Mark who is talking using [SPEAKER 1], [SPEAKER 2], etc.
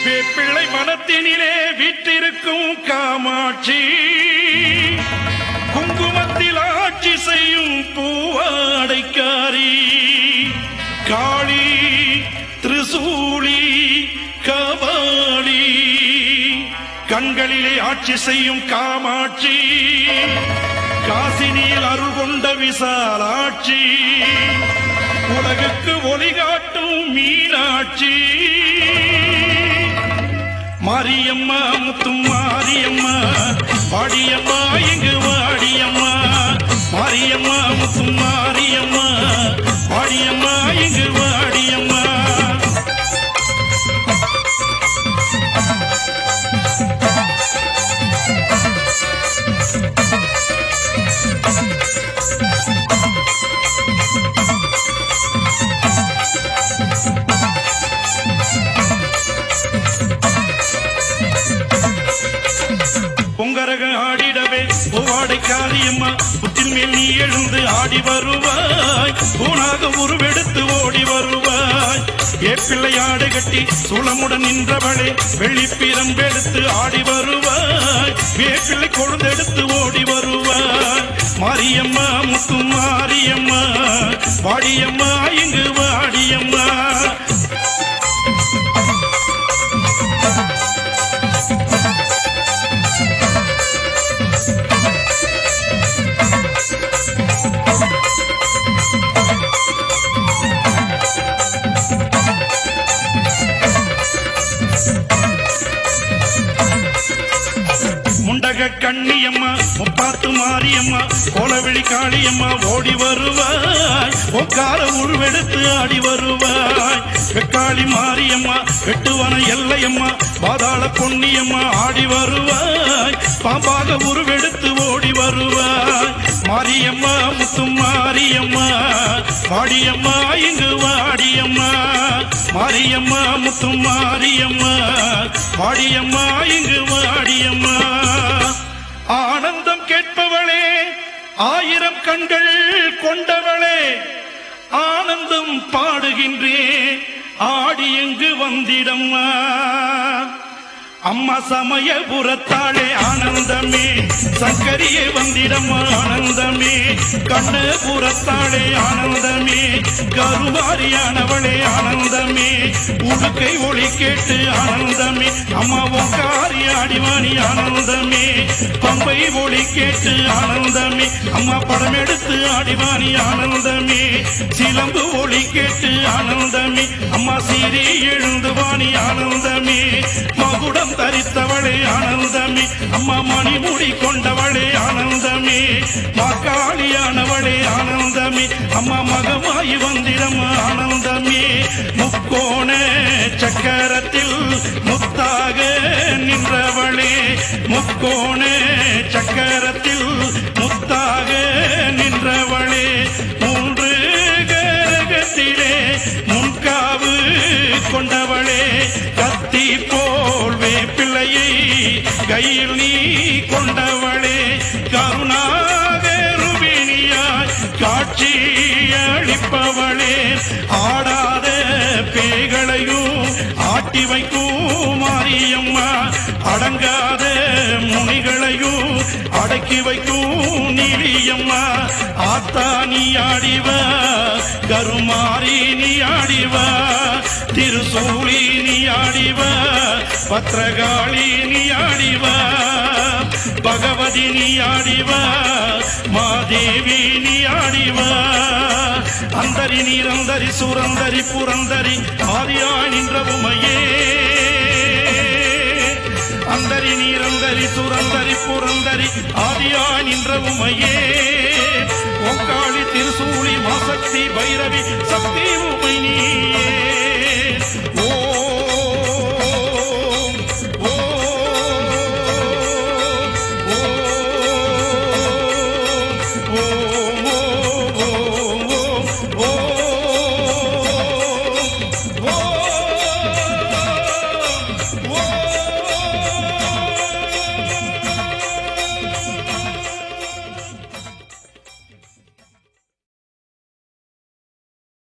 [SPEAKER 1] வேப்பிள்ளை மனத்தினிலே வீற்றிருக்கும் காமாட்சி குங்குமத்தில் ஆட்சி செய்யும் பூவாடைக்காரி காளி திரிசூலி கபாலி கண்களிலே ஆட்சி செய்யும் காமாட்சி காசினியில் அருள் கொண்ட விசாலாட்சி உலகுக்கு ஒளி காட்டும் மீனாட்சி மாரியம்மா முத்தும் மாரியம்மா வாடியம்மா இங்கு வாடியம்மா மாரியம்மா முத்தும் மாரியம்மா வாடியம்மா இங்கு வாடியம்மா பொங்கரக ஆடிடவே பூவாடை காரியம்மா புத்தின் மேல் நீ எழுந்து ஆடி வருவாய் பூனாக உருவெடுத்து ஓடி வருவாய் ஏப்பிள்ளை ஆடை கட்டி சூளமுடன் நின்றவளே வெள்ளிப்பிரம்பெடுத்து ஆடி வருவாய் வேப்பிள்ளை கொழுந்தெடுத்து ஓடி வருவாய் மாரியம்மா முத்து மாரியம்மா வாடியம்மா இங்கு வாடியம்மா முண்டக கண்ணியம்மா முப்பாத்து மாரியம்மா கோலவிழி காளியம்மா ஓடி வருவாய் ஒக்கார உருவெடுத்து ஆடி வருவாய் வெக்காளி மாரியம்மா வெட்டுவன எல்லையம்மா பாதாள பொன்னியம்மா ஆடி வருவாய் பாம்பாக உருவெடுத்து ஓடி வருவாய் மாரியம்மா முத்து மாரியம்மா வாடியம்மா இங்கு வாடியம்மா மாரியம்மா முத்து மாரியம்மா வாடியம்மா இங்கு வாடியம்மா ஆனந்தம் கேட்பவளே ஆயிரம் கண்கள் கொண்டவளே ஆனந்தம் பாடுகின்றேன் ஆடி எங்கு வந்திடம்மா அம்மா சமயபுரத்தாளே ஆனந்தமே சங்கரியே வந்திடம் ஆனந்தமே கண்ணபுரத்தாளே ஆனந்தமே கருவாரியானவளே ஆனந்தமே உடுக்கை ஒளி கேட்டு ஆனந்தமே அம்மா உக்காரி ஆடிவாணி ஆனந்தமே பம்பை ஒளி கேட்டு ஆனந்தமே அம்மா படம் எடுத்து ஆடிவாணி ஆனந்தமே சிலம்பு ஒளி கேட்டு ஆனந்தமே அம்மா சீரி எழுந்து வாணி ஆனந்தமே மகுடம் தரித்தவளே ஆனந்தமே அம்மா மணிமுடி கொண்டவளே ஆனந்தமே மாக்காளியானவளே ஆனந்தமே அம்மா மகமாயி வந்திடம் ஆனந்தமே முக்கோண சக்கரத்தில் முத்தாக நின்றவளே முக்கோண சக்கரத்தில் முத்தாக நின்றவளே மூன்று கரகத்திலே முன்காவு கொண்டவளே கத்தி போல் வேப்பிள்ளையை கையில் நீ கொண்டவளே கருணாகருவினியாய் காட்சி அளிப்பவளே ஆடாத பேய்களையும் ஆட்டி வைக்கும் மாரியம்மா அடங்காத முனிகளையும் அடக்கி வைக்கும் நீலியம்மா ஆத்தா நீ ஆடிவா கருமாரி நீ ஆடிவா திருசூலி நீ ஆடிவா பத்ரகாளி நீ ஆடிவா பகவதி நீ ஆடிவா மாதேவி நீ ஆடிவா அந்தரி நீரந்தரி சுரந்தரி புரந்தரி ஆதியா நின்ற உமையே அந்தரி நீரந்தரி சுரந்தரி புரந்தரி ஆதியா நின்ற உமையே ஒங்காளி திருசூலி மாசக்தி பைரவி சக்தி